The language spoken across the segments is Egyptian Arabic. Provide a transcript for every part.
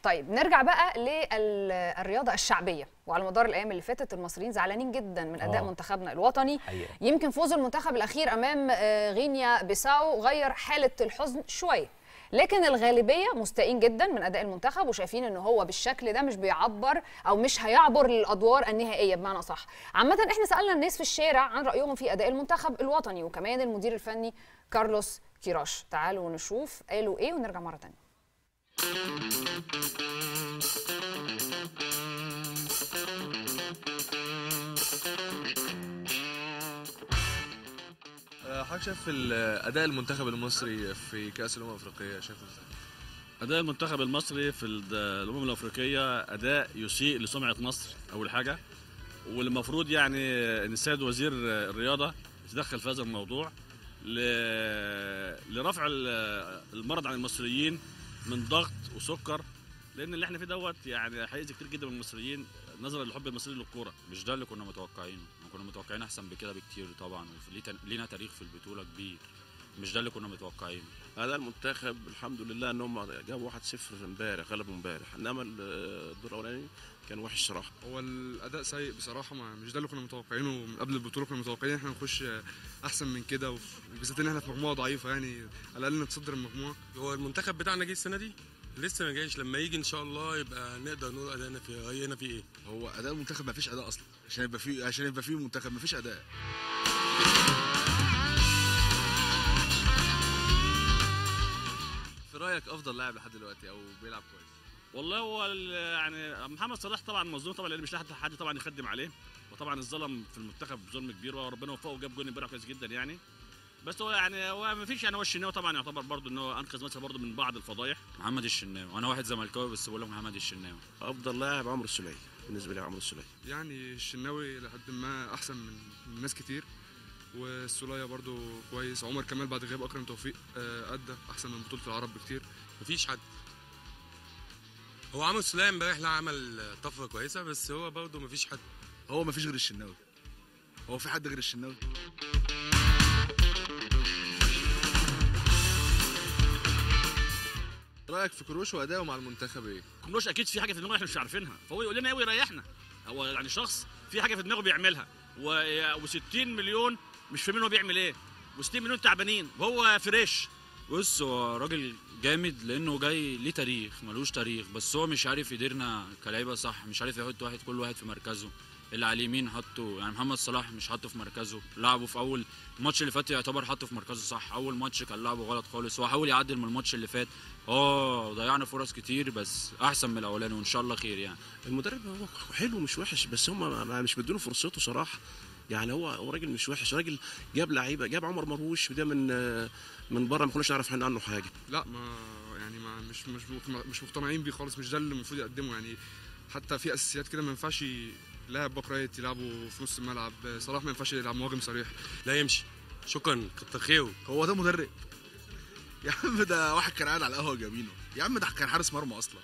طيب نرجع بقى للرياضه الشعبيه وعلى مدار الايام اللي فاتت المصريين زعلانين جدا من اداء آه. منتخبنا الوطني حقيقة. يمكن فوز المنتخب الاخير امام آه، غينيا بيساو غير حاله الحزن شويه لكن الغالبيه مستائين جدا من اداء المنتخب وشايفين ان هو بالشكل ده مش بيعبر او مش هيعبر للادوار النهائيه بمعنى صح عامه احنا سالنا الناس في الشارع عن رايهم في اداء المنتخب الوطني وكمان المدير الفني كارلوس كيراش تعالوا نشوف قالوا ايه ونرجع مره تانية آه، حضرتك شايف ال- اداء المنتخب المصري في كاس الامم الافريقيه شايفه ازاي؟ اداء المنتخب المصري في ال- الامم الافريقيه اداء يسيء لسمعه مصر اول حاجه والمفروض يعني ان السيد وزير الرياضه يتدخل في هذا الموضوع ل- لرفع ال- المرض عن المصريين من ضغط وسكر لان اللي احنا فيه دوت يعني هيأذي كتير جدا من المصريين نظرا لحب المصريين للكوره مش ده اللي كنا متوقعينه كنا متوقعين احسن بكده بكتير طبعا وليه تن- لينا تاريخ في البطوله كبير مش ده اللي كنا متوقعينه هذا المنتخب الحمد لله ان هم جابوا 1-0 امبارح غلبوا امبارح انما الدور الاولاني كان وحش صراحه هو الاداء سيء بصراحه ما مش ده اللي كنا متوقعينه من قبل البطوله كنا متوقعين احنا نخش احسن من كده وف- وبالذات ان احنا في مجموعه ضعيفه يعني على الاقل نتصدر المجموعه هو المنتخب بتاعنا جه السنه دي لسه ما جايش لما يجي ان شاء الله يبقى نقدر نقول ادائنا في راينا في ايه هو اداء المنتخب ما فيش اداء اصلا عشان يبقى فيه عشان يبقى فيه منتخب ما فيش اداء في رايك افضل لاعب لحد دلوقتي او بيلعب كويس؟ والله هو ال- يعني محمد صلاح طبعا مظلوم طبعا لان مش لاقي حد طبعا يخدم عليه وطبعا الظلم في المنتخب ظلم كبير وربنا وفقه وجاب جون امبارح كويس جدا يعني بس هو يعني هو ما فيش يعني هو الشناوي طبعا يعتبر برضه ان هو انقذ مصر برضه من بعض الفضايح محمد الشناوي وانا واحد زملكاوي بس بقول لك محمد الشناوي افضل لاعب عمرو السوليه بالنسبه لي عمرو السوليه يعني الشناوي لحد ما احسن من من ناس كتير والسولية برضو كويس عمر كمال بعد غياب اكرم توفيق آه، ادى احسن من بطوله العرب بكتير مفيش حد هو عمرو سليم امبارح لا عمل طفره كويسه بس هو برضه مفيش حد هو ما فيش غير الشناوي هو في حد غير الشناوي رايك في كروش وادائه مع المنتخب ايه؟ كنوش اكيد في حاجه في دماغه احنا مش عارفينها فهو يقول لنا ايه ويريحنا هو يعني شخص في حاجه في دماغه بيعملها و60 مليون مش فاهمين هو بيعمل ايه و60 مليون تعبانين وهو فريش بص هو راجل جامد لانه جاي ليه تاريخ ملوش تاريخ بس هو مش عارف يديرنا كلاعيبه صح مش عارف يحط واحد كل واحد في مركزه اللي على اليمين حطه يعني محمد صلاح مش حاطه في مركزه لعبه في اول الماتش اللي فات يعتبر حطه في مركزه صح اول ماتش كان لعبه غلط خالص هو حاول يعدل من الماتش اللي فات اه ضيعنا فرص كتير بس احسن من الاولاني وان شاء الله خير يعني المدرب هو حلو مش وحش بس هم ما- ما- مش مدينه فرصته صراحه يعني هو هو راجل مش وحش راجل جاب لعيبه جاب عمر مرموش وده من آه، من بره ما كناش نعرف عنه حاجه لا ما يعني ما مش مش مقتنع- مش مقتنعين بيه خالص مش ده اللي المفروض يقدمه يعني حتى في اساسيات كده ما ينفعش لاعب باك رايت يلعبوا في نص الملعب صلاح ما ينفعش يلعب مهاجم صريح لا يمشي شكرا كتر خيره هو ده مدرب يا عم ده واحد كان قاعد على القهوه جايبينه يا عم ده كان حارس مرمى اصلا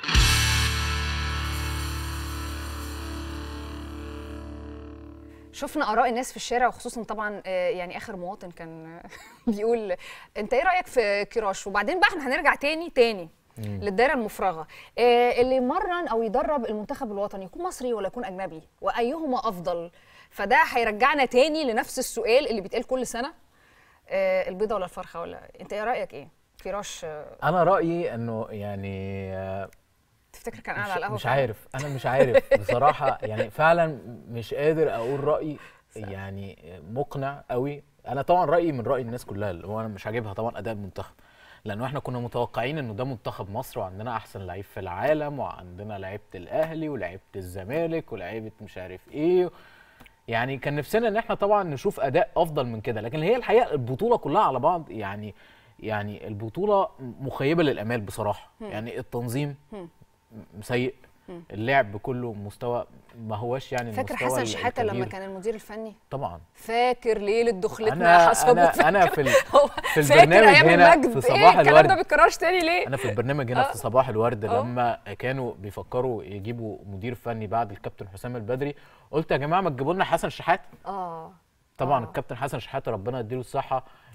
شفنا اراء الناس في الشارع وخصوصا طبعا آه، يعني اخر مواطن كان بيقول انت ايه رايك في كيراش وبعدين بقى احنا هنرجع تاني تاني للدائره المفرغه آه، اللي يمرن او يدرب المنتخب الوطني يكون مصري ولا يكون اجنبي وايهما افضل فده هيرجعنا تاني لنفس السؤال اللي بيتقال كل سنه آه، البيضه ولا الفرخه ولا انت ايه رايك ايه كيراش آه، انا رايي انه يعني آه، تفتكر كان قاعد مش, على القهوه مش فعلا؟ عارف انا مش عارف بصراحه يعني فعلا مش قادر اقول راي يعني مقنع قوي انا طبعا رايي من راي الناس كلها اللي هو انا مش عاجبها طبعا اداء المنتخب لانه احنا كنا متوقعين انه ده منتخب مصر وعندنا احسن لعيب في العالم وعندنا لعيبه الاهلي ولعيبه الزمالك ولعيبه مش عارف ايه يعني كان نفسنا ان احنا طبعا نشوف اداء افضل من كده لكن هي الحقيقه البطوله كلها على بعض يعني يعني البطوله مخيبه للامال بصراحه يعني التنظيم سيء اللعب كله مستوى ما هوش يعني فاكر المستوى حسن ال- شحاته لما الكبير. كان المدير الفني طبعا فاكر ليله دخلتنا انا حسب انا انا في ال- هو في فاكر البرنامج ايام هنا المجد في ايه صباح الكلام ده الورد بيتكررش تاني ليه انا في البرنامج هنا آه. في صباح الورد آه. لما كانوا بيفكروا يجيبوا مدير فني بعد الكابتن حسام البدري قلت يا جماعه ما تجيبوا لنا حسن شحاته اه طبعا آه. الكابتن حسن شحاته ربنا يديله الصحه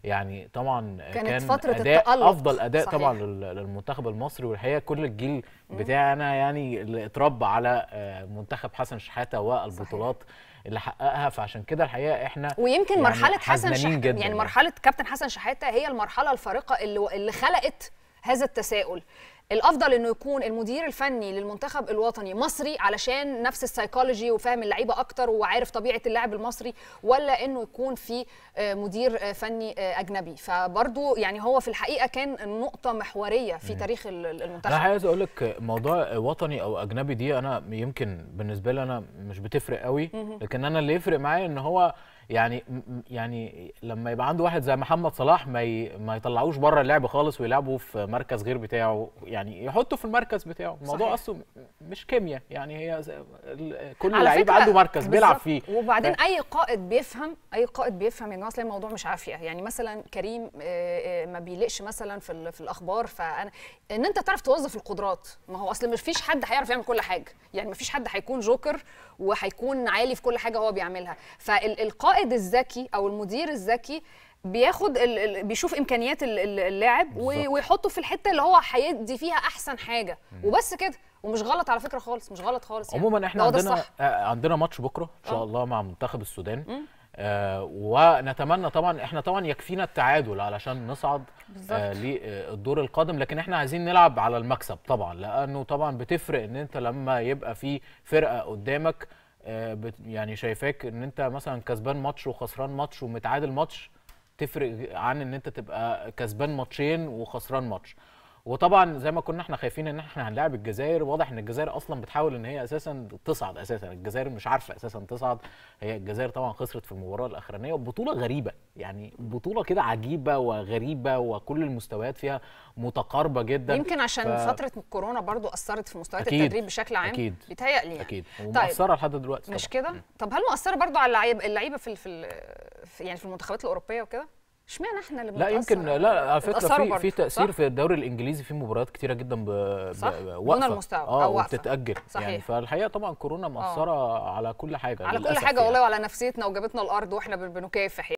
يعني طبعا كانت كان فترة اداء التألق. افضل اداء صحيح. طبعا لل- للمنتخب المصري والحقيقه كل الجيل بتاعي انا يعني اللي اتربى على آه، منتخب حسن شحاته والبطولات اللي حققها فعشان كده الحقيقه احنا ويمكن يعني مرحله حسن حزنانين شحاته جداً يعني مرحله كابتن حسن شحاته هي المرحله الفارقه اللي اللي خلقت هذا التساؤل الافضل انه يكون المدير الفني للمنتخب الوطني مصري علشان نفس السايكولوجي وفاهم اللعيبه اكتر وعارف طبيعه اللاعب المصري ولا انه يكون في آه، مدير آه، فني آه، اجنبي فبرضو يعني هو في الحقيقه كان نقطه محوريه في تاريخ ال- ال- انا المنتخب عايز اقول لك موضوع وطني او اجنبي دي انا يمكن بالنسبه لي انا مش بتفرق قوي لكن انا اللي يفرق معايا ان هو يعني م- م- يعني لما يبقى عنده واحد زي محمد صلاح ما ي... ما يطلعوش بره اللعب خالص ويلعبه في مركز غير بتاعه يعني يحطه في المركز بتاعه الموضوع صحيح. اصلا مش كيمياء يعني هي زي- ال- كل على لعيب فكرة عنده مركز بيلعب بالظبط. فيه وبعدين ف- اي قائد بيفهم اي قائد بيفهم يا جماعه اصل الموضوع مش عافيه يعني مثلا كريم آه، آه، ما بيلقش مثلا في ال- في الاخبار فانا ان انت تعرف توظف القدرات ما هو اصل مش فيش حد هيعرف يعمل كل حاجه يعني ما فيش حد هيكون جوكر وهيكون عالي في كل حاجه هو بيعملها فالقائد الذكي او المدير الذكي بياخد ال ال بيشوف امكانيات ال- ال- اللاعب و- بالظبط. ويحطه في الحته اللي هو هيدي فيها احسن حاجه وبس كده ومش غلط على فكره خالص مش غلط خالص يعني عموما ده احنا هو ده عندنا الصح. آه، عندنا ماتش بكره ان شاء آه. الله مع منتخب السودان آه ونتمنى طبعا احنا طبعا يكفينا التعادل علشان نصعد آه للدور القادم لكن احنا عايزين نلعب على المكسب طبعا لانه طبعا بتفرق ان انت لما يبقى في فرقه قدامك آه بت يعني شايفاك ان انت مثلا كسبان ماتش وخسران ماتش ومتعادل ماتش تفرق عن ان انت تبقى كسبان ماتشين وخسران ماتش وطبعا زي ما كنا احنا خايفين ان احنا هنلاعب الجزائر واضح ان الجزائر اصلا بتحاول ان هي اساسا تصعد اساسا الجزائر مش عارفه اساسا تصعد هي الجزائر طبعا خسرت في المباراه الاخرانيه وبطوله غريبه يعني بطوله كده عجيبه وغريبه وكل المستويات فيها متقاربه جدا يمكن عشان ف- فتره الكورونا برضو اثرت في مستويات أكيد، التدريب بشكل عام أكيد. بيتهيألي يعني. اكيد طيب ومؤثره لحد دلوقتي مش طبعاً. كده طب هل مؤثره برضو على اللعيبه اللعيبه في ال- في, ال- في يعني في المنتخبات الاوروبيه وكده اشمعنى احنا اللي لا بنتأثر؟ يمكن لا على فكره اتأثروا في برضو، في تاثير صح؟ في الدوري الانجليزي في مباريات كتيره جدا ب... صح؟ ب... دون واقفة. المستوى اه أو واقفة. وبتتاجل صحيح. يعني فالحقيقه طبعا كورونا مؤثره على كل حاجه على كل للأسف حاجه يعني. والله وعلى نفسيتنا وجابتنا الارض واحنا بن- بنكافح